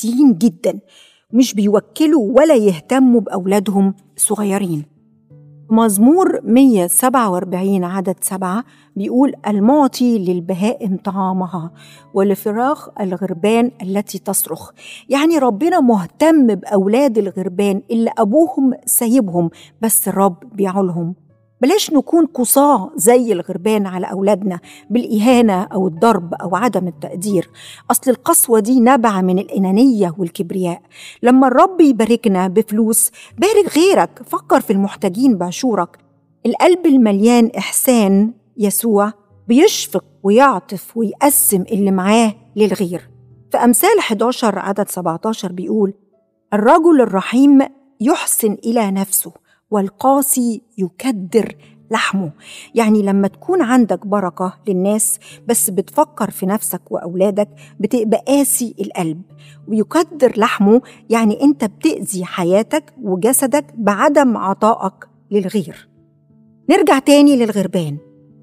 قاسيين جدا مش بيوكلوا ولا يهتموا بأولادهم الصغيرين مزمور 147 عدد سبعة بيقول المعطي للبهائم طعامها ولفراخ الغربان التي تصرخ يعني ربنا مهتم بأولاد الغربان اللي أبوهم سايبهم بس الرب بيعولهم بلاش نكون قصاة زي الغربان على أولادنا بالإهانة أو الضرب أو عدم التقدير أصل القسوة دي نبع من الأنانية والكبرياء لما الرب يباركنا بفلوس بارك غيرك فكر في المحتاجين بعشورك القلب المليان إحسان يسوع بيشفق ويعطف ويقسم اللي معاه للغير في أمثال 11 عدد 17 بيقول الرجل الرحيم يحسن إلى نفسه والقاسي يكدر لحمه يعني لما تكون عندك بركة للناس بس بتفكر في نفسك وأولادك بتبقى قاسي القلب ويكدر لحمه يعني أنت بتأذي حياتك وجسدك بعدم عطائك للغير نرجع تاني للغربان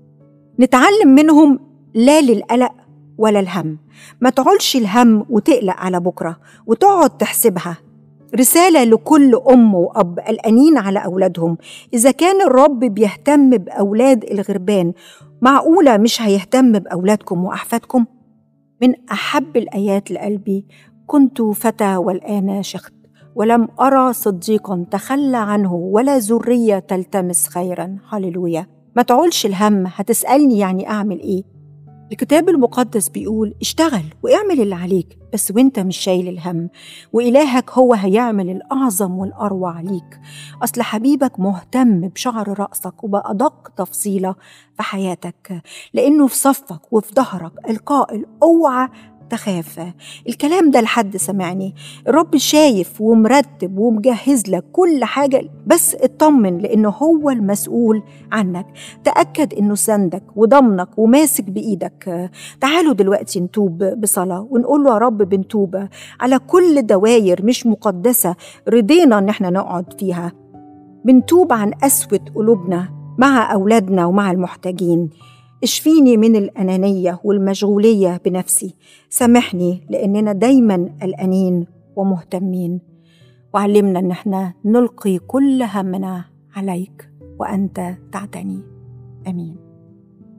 نتعلم منهم لا للقلق ولا الهم ما تعولش الهم وتقلق على بكرة وتقعد تحسبها رسالة لكل أم وأب قلقانين على أولادهم إذا كان الرب بيهتم بأولاد الغربان معقولة مش هيهتم بأولادكم وأحفادكم؟ من أحب الآيات لقلبي كنت فتى والآن شخت ولم أرى صديقا تخلى عنه ولا ذرية تلتمس خيرا هللويا ما تعولش الهم هتسألني يعني أعمل إيه الكتاب المقدس بيقول اشتغل واعمل اللي عليك بس وانت مش شايل الهم وإلهك هو هيعمل الأعظم والأروع ليك أصل حبيبك مهتم بشعر رأسك وبأدق تفصيلة في حياتك لأنه في صفك وفي ظهرك القائل اوعى تخاف الكلام ده لحد سمعني الرب شايف ومرتب ومجهز لك كل حاجة بس اطمن لأنه هو المسؤول عنك تأكد أنه سندك وضمنك وماسك بإيدك تعالوا دلوقتي نتوب بصلاة ونقول له يا رب بنتوب على كل دواير مش مقدسة رضينا أن احنا نقعد فيها بنتوب عن قسوة قلوبنا مع أولادنا ومع المحتاجين اشفيني من الأنانية والمشغولية بنفسي سامحني لأننا دايما قلقانين ومهتمين وعلمنا أن احنا نلقي كل همنا عليك وأنت تعتني آمين